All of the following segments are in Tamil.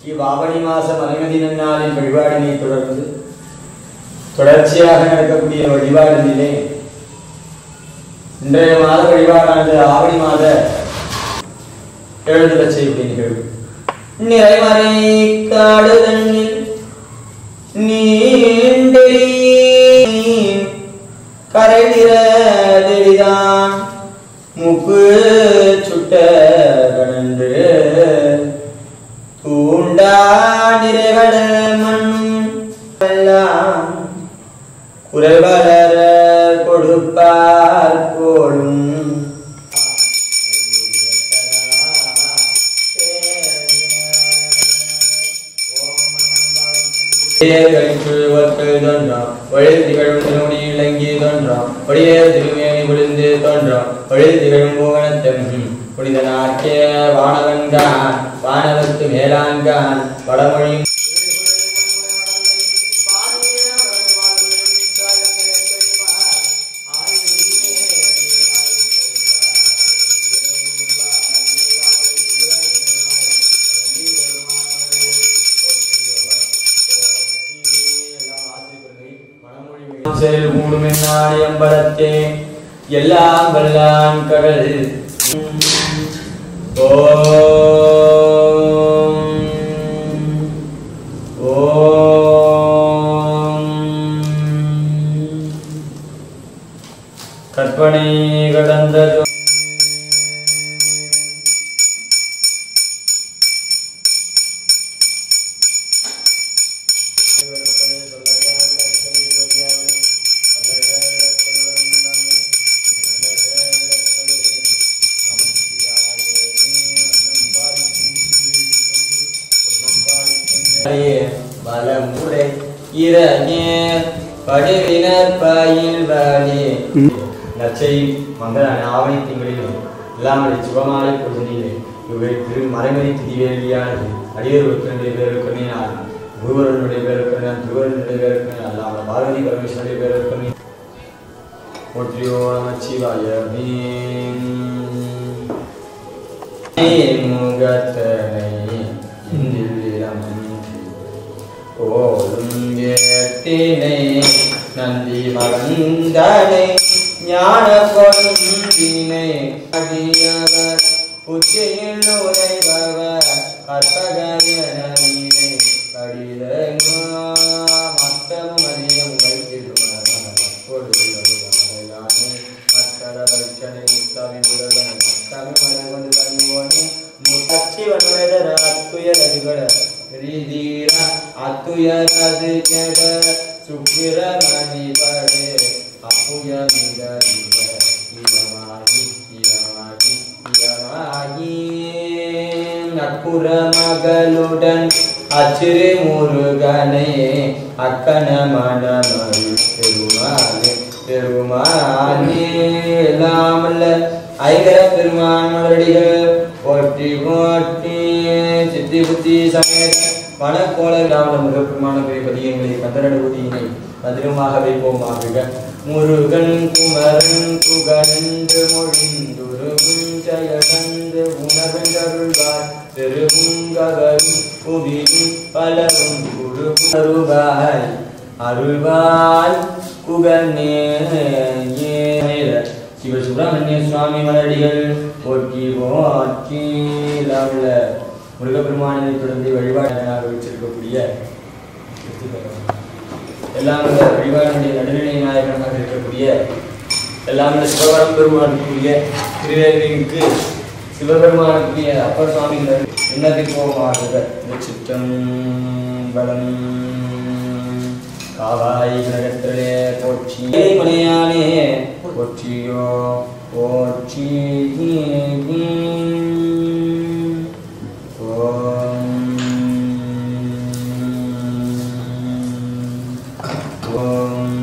இவ்வாவணி மாசம் அனுமதி நன்னாளின் வழிபாடினை தொடர்ந்து தொடர்ச்சியாக நடக்கக்கூடிய வழிபாடினிலே இன்றைய மாத வழிபாடானது ஆவணி மாத எழுந்துள்ள செய்யக்கூடிய நிகழ்வு நிறைமறை காடு தண்ணில் நீண்டெறி கரைநிற தெளிதான் முக்கு சுட்ட கடன்று தூண்டா நிறைகடல் மண்ணும் எல்லாம் குறைவளர கொடுப்பார் போலும் புனிதனாக்கிய வானவன்கான் வானவத்து மேலான்கான் வடமொழி செயல் கூடும் என்னாடி அம்பலத்தே எல்லாம் வல்லான் கடல் ஓம் ஓம் கற்பனை கடந்த ஜோ- வலமுறை இரங்கே படிவினர் பயில் வழி நச்சை மங்கள ஆவணி திங்களிலும் இல்லாமல் சிவமாலை பொழுதிலே இவை திரு மறைமறை திதிவேலியானது அடியர்களுக்கு பேருக்கு நான் குருவரனுடைய பேருக்கு நான் திருவரனுடைய பேருக்கு நான் அல்லாமல் பார்வதி பரமேஸ்வருடைய பேருக்கு நீ போற்றியோ நமச்சிவாய முகத்தனை இந்திரம் ஓடும் ஏத்தினை நந்தி மகந்தனை ஞான கொழுந்தினை அடியவர் உச்சியில் உரைபவர் கற்பகரனை கடிதங்கோ மத்தமும் அதிகம் அத்துயரது கெட சுக்கிரமணி படு அப்புயமிதறிவ இயமாகி இயமாகி இயமாகி நட்புற மகளுடன் அச்சிறு முருகனே அக்கன மணமரு பெருமானே பெருமானே எல்லாமல்ல ஐகர பெருமான் மலடிகள் போற்றி போற்றி சித்தி புத்தி சமேத பணக்கோள ராவண முருகப்பெருமான பதியங்களை கந்தரடு ஊதியினை மதுரமாக வைப்போமாக முருகன் குமரன் புகழந்து மொழிந்துருகும் ஜெயகந்து உணர்ந்தருள்வார் திருவுங்கவரும் புவியும் பலரும் குழுவாய் அருள்வாய் குகநே சிவ சுப்பிரமணிய சுவாமி மலடிகள் போற்றி போற்றி உள்ள முருகப்பெருமானை தொடர்ந்து வழிபாடாக வச்சிருக்கக்கூடிய எல்லாம் வல்ல வழிபாடுடைய நடுநிலை நாயகனாக இருக்கக்கூடிய எல்லாம் வல்ல சிவபரம் பெருமானுக்குரிய திருவேலிக்கு சிவபெருமானுக்குரிய அப்பர் சுவாமிகள் என்னதை போமாக சித்தம் பலம் காவாய் நகத்திலே போற்றி மலையானே போற்றியோ போற்றி ஓம் ஓம்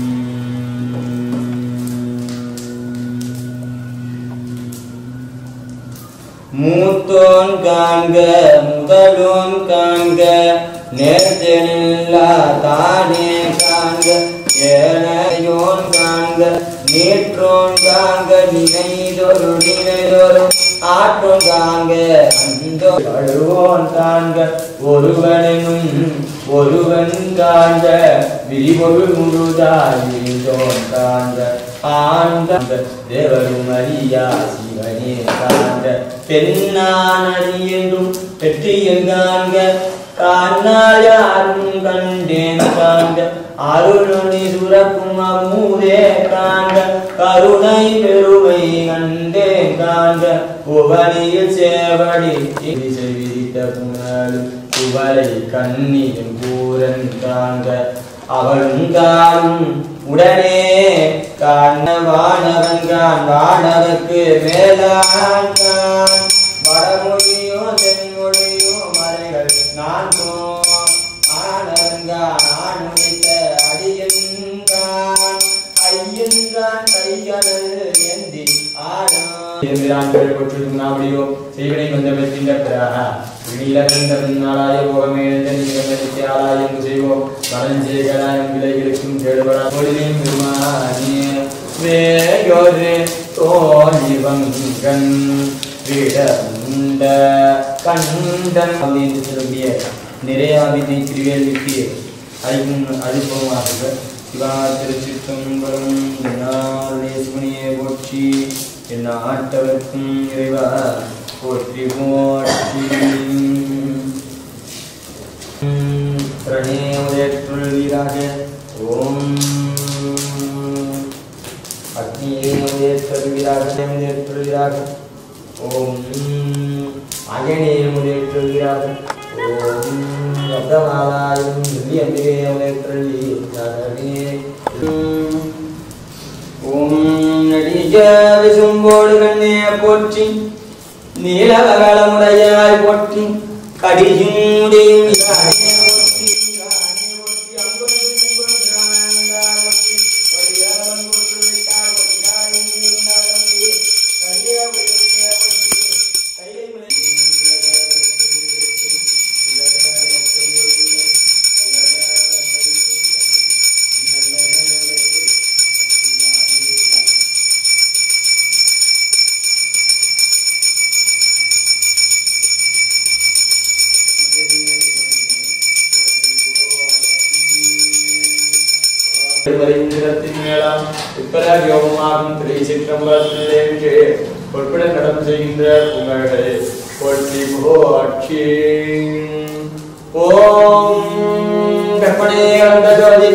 மூத்தோன் காண்க முதலோன் காண்க நேர்த்தனில்லா தானே காண்க ஏனையோன் காண்க காண்க நேற்றோன் காண்க நினைதொரு நினைதொரும் ஆற்றோன் காண்க அந்தோ அழுவோன் காண்க ஒருவனும் ஒருவன் காண்க விரிபொருள் முழுதாய் விரிந்தோன் காண்க ஆண்ட தேவரும் அறியா சிவனே காண்க தென்னானடி என்றும் வெற்றியில் காண்க காணால் யாரும் கண்டேன் காண்க அருளொளி சுரக்கும் அம்மூதே காண்க கருணை பெருமை கண்டே காண்க புவனியில் சேவடி திசை விரித்த புனல் புவலை கண்ணியின் கூரன் காண்க அவளும் காணும் உடனே காண வானவன் கான் வானவர்க்கு மேலான் கான் வடமொழியோ தென்மொழியோ மலைகள் நான் ஆனவன்கான் ஆணுடைத்த அடியன்கான் ஐயன்கான் கையடல் ஏந்தி ஆடான் கொற்றிருக்கும் நாவடியோ செய்வினை வந்தவற்றின் பிறகா விழிலகண்டம் நாளாய போகமேந்த நீங்களாயம் செய்வோம் மலஞ்செய்களாயம் விலைகளுக்கும் கேடுபடா பொழுதின் பெருமானே வேயொரு தோழிவங்கன் விடந்த கண்டன் அப்படின்னு சொல்லிய நிறைய விதை திருவேல்விக்கு அதுக்கும் அனுபவமாக சிவா திருச்சிற்றம்பலம் என்னாருடைய சிவனியை போற்றி என் ஆட்டவர்க்கும் இறைவா போற்றி போற்றி பிரணேமுதேற்றுள் வீராக ஓம் அக்னியே முதேற்றுள் வீராக முதேற்றுள் வீராக ஓம் அயனே முதேற்றுள் வீராக ஓம் ரத்தமாலாயும் திவ்ய அம்பிகே முதேற்றுள் வீராகவே ஓம் நடிக விசும்போடு கண்ணே போற்றி நீலவகளமுடையாய் போற்றி கடியும் முடியும் யானே போற்றி, யானே போற்றி, அங்குலம் சிங்குலம் திராணந்தார் போற்றி, வலியாரம் போற்று வைத்தார் வந்தாய் இருந்தார் போற்றி, கலிய உயர்ந்த போற்றி, கைலை முனை திருமறைந்திரத்தின் மேலாம் இப்பல யோகமாகும் திரை சிற்றம்பலத்திலே பொற்பட நடம் செய்கின்ற உங்களை போற்றி போற்றி ஓம் கற்பனே கலந்த ஜோதி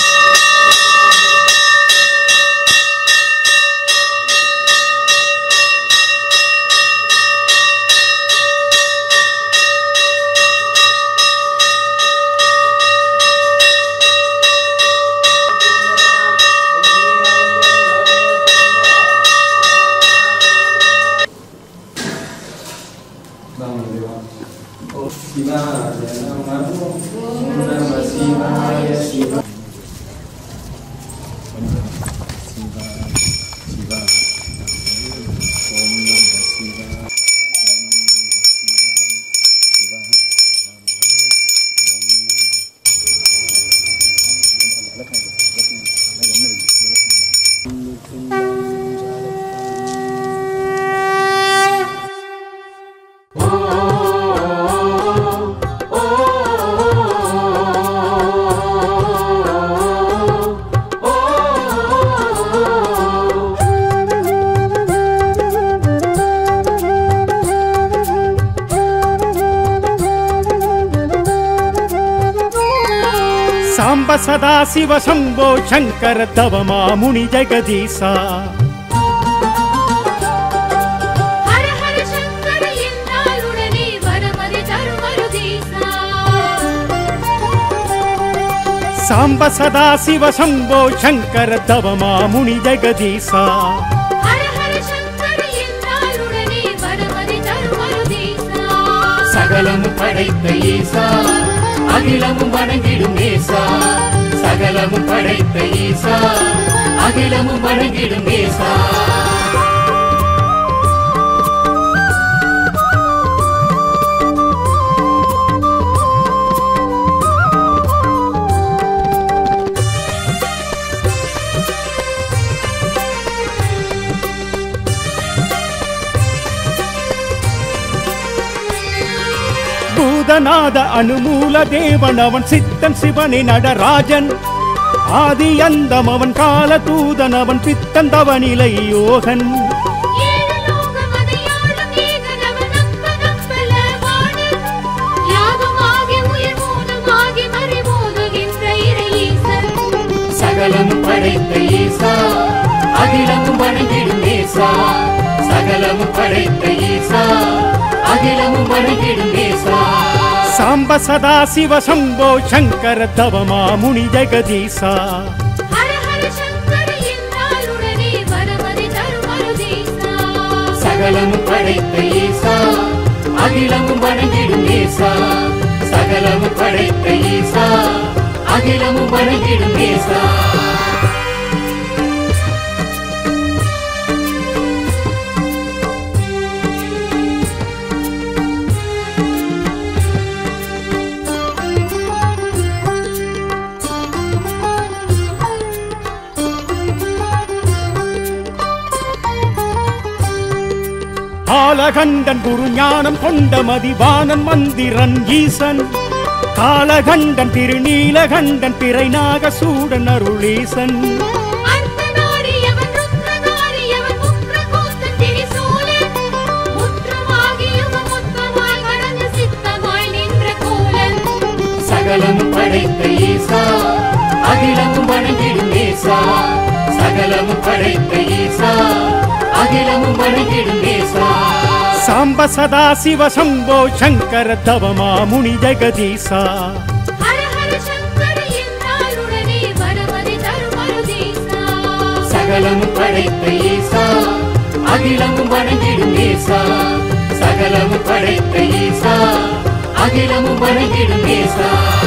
ஓ சிவாய நமோ நம சிவாய சிவா సాంబ సదా శివ శంభో శంకర తవ మాముని జగదీశా ஹர ஹர சங்கர என்றால் உடனே வரமதி தருமருதீசா సాంబ సదా శివ శంభో శంకర తవ మాముని జగదీశా ஹர ஹர சங்கர என்றால் உடனே வரமதி தருமருதீசா சகலமும் படைத்த ஈசா அகிலமும் வணங்கிடும் ஏசா சகலமும் படைத்த ஈசா அகிலமும் வணங்கிடும் ஏசா ஓம் நாதநாத அனுமூல தேவன் அவன் சித்தன் சிவனே நடராஜன் ஆதி அந்தம் அவன் கால தூதன் அவன் பித்தன் தவநிலை யோகன் ஏழு லோகம் அதையாளும் ஏகன் அவன் நம்ப நம்பல வாணன். யாகமாகி உயிர் மூலமாகி மறைபோதுகின்ற இறை ஈசன். சகலம் படைத்த ஈசா அகிலமும் வணங்கிடும் ஈசா சகலம் படைத்த ஈசா அகிலமும் வணங்கிடும் ஈசா சாம்ப சதா சிவ சம்போ சங்கர தவமா முனி ஜெகதீசா ஹர ஹர சங்கர என்றாலுடனே வரமதி தரும் அருதீசா. சகலம் படைத்த ஈசா அகிலமும் வணங்கிடும் ஈசா சகலம் படைத்த ஈசா அகிலமும் வணங்கிடும் ஈசா ஆலகண்டன் குரு ஞானம் கொண்ட மதிவானன் மந்திரன் ஈசன் காலகண்டன் திருநீலகண்டன் பிறைநாக சூடன் அருளீசன் அர்த்தநாரியவன் ருத்ரநாரியவன் முக்ரகோஸ்தன் திரிசூலன். முற்றமாகியவன் முத்தமாய் கடந்து சித்தமாய் நின்ற கோலன். சகலம் படைத்த ஈசா அகிலமும் வணங்கிடும் ஈசா சகலம் படைத்த ஈசா அகிலமும் வணங்கிடும் ஈசா சாம்ப சதா சிவ சம்போ சங்கர தவமா முனி ஜெகதீசா ஹர ஹர சங்கர என்றாலுடனே வரமதி தரும் அருதீசா. சகலம் படைத்த ஈசா அகிலமும் வணங்கிடும் ஈசா சகலம் படைத்த ஈசா அகிலமும் வணங்கிடும் ஈசா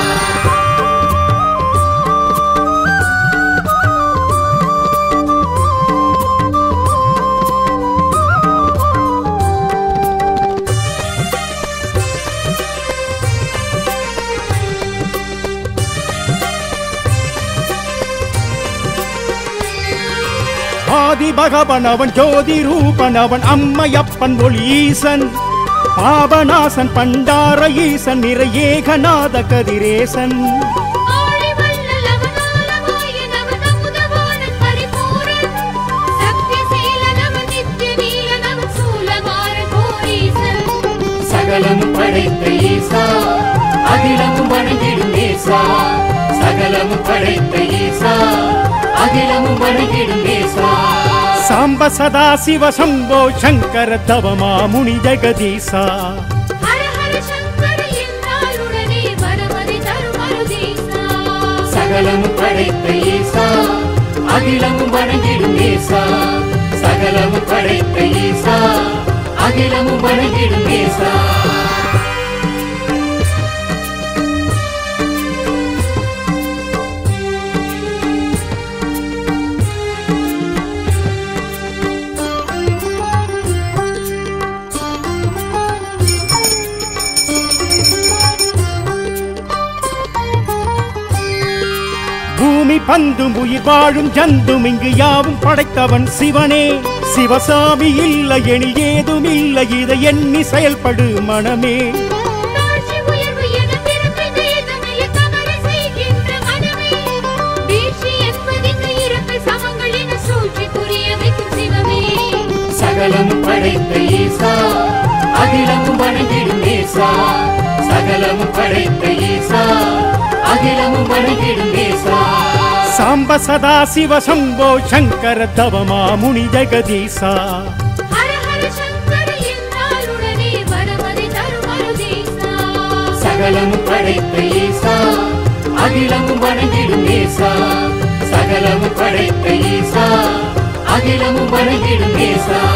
ஆதி பகவன் அவன் ஜோதி ரூபன் அவன் அம்மையப்பன் ஒளி ஈசன் பாபநாசன் பண்டார ஈசன் நிறை ஏகநாத கதிரேசன் ஆழி வள்ளல் அவன் ஆலவாயன் அவன் அமுதவாணன் பரிபூரண். சத்யசீலன் அவன் நித்ய நீலன் அவன் சூலமாறன் கோரீசன். சகலம் படைத்த ஈசா அகிலமும் வணங்கிடும் ஈசா சகலம் படைத்த ஈசா அகிலமும் வணங்கிடும் ஈசா சாம்ப சதா சிவ சம்போ சங்கர தவமா முனி ஜெகதீசா ஹர ஹர சங்கர என்றாலுடனே வரமதி தரும் அருதீசா. சகலம் படைத்த ஈசா அகிலமும் வணங்கிடும் ஈசா சகலம் படைத்த ஈசா அகிலமும் வணங்கிடும் ஈசா பூமி பந்தும் உயிர் வாழும் ஜந்தும் இங்கு யாவும் படைத்தவன் சிவனே சிவசாமி இல்லை எனில் ஏதும் இல்லை இதை எண்ணி செயல்படு மனமே தாழ்ச்சி உயர்வு என பிறப்பு பேதமில்லை தவறு செய்கின்ற மனமே. வீழ்ச்சி என்பதிங்கு இறப்பு சமங்கள் என சூழ்ச்சி புரிய வைக்கும் சிவமே. சகலம் படைத்த ஈசா அகிலமும் வணங்கிடும் ஈசா சகலம் படைத்த ஈசா அகிலமும் வணங்கிடும் ஈசா சாம்ப சதா சிவ சம்போ சங்கர தவமா முனி ஜெகதீசா ஹர ஹர சங்கர என்றாலுடனே வரமதி தரும் அருதீசா. சகலம் படைத்த ஈசா அகிலமும் வணங்கிடும் ஈசா சகலம் படைத்த ஈசா அகிலமும் வணங்கிடும் ஈசா